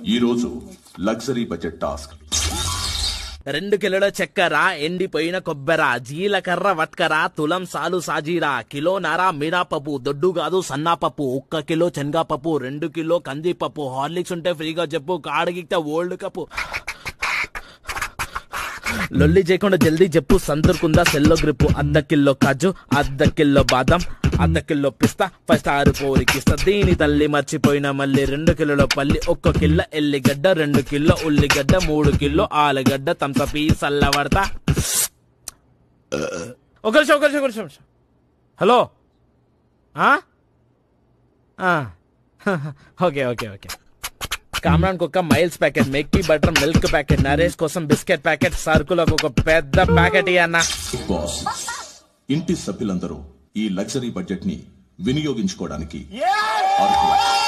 ఈ రోజు luxury budget task రెండు కిలోల చక్కెర ఎండిపోయిన కొబ్బెర జీలకర్ర వట్కర తులం సాలు సాజీరా కిలో నార మినాపప్పు దొడ్డు కాదు సన్నాపప్పు ఒక్క కిలో శనగపప్పు రెండు కిలో కందిపప్పు హార్లిక్స్ ఉంటే ఫ్రీగా చెప్పు కాడగితే ఓల్డ్ కప్పు లొల్లి చేయకుండా జల్దీ చెప్పు సందర్కుందా సెల్లో గ్రిప్పు అర్ధ కిలో కాజు అర్ధ కిలో బాదం అర్ధ కిలో పిస్తా ఫైవ్ స్టార్ పోరికిస్తా దీని తల్లి మర్చిపోయిన మళ్ళీ రెండు కిలోల పల్లి ఒక్క కిలో ఎల్లిగడ్డ రెండు కిలో ఉల్లిగడ్డ మూడు కిలో ఆలుగడ్డ తంస పీస్ అల్లవడతా ఒక నిమిషం ఒక నిమిషం ఒక నిమిషం హలో ఆ? ఆ. ఓకే ఓకే ఓకే కామ్రాన్ కుక్క మైల్స్ ప్యాకెట్ మెక్కి బటర్ మిల్క్ ప్యాకెట్ నరేష్ కోసం బిస్కెట్ ప్యాకెట్ సరుకులకు ఒక పెద్ద ప్యాకెట్ ఇయ్యన్నా బాస్ ఇంటి సభ్యులందరూ ఈ లగ్జరీ బడ్జెట్ ని వినియోగించుకోవడానికి అర్హులు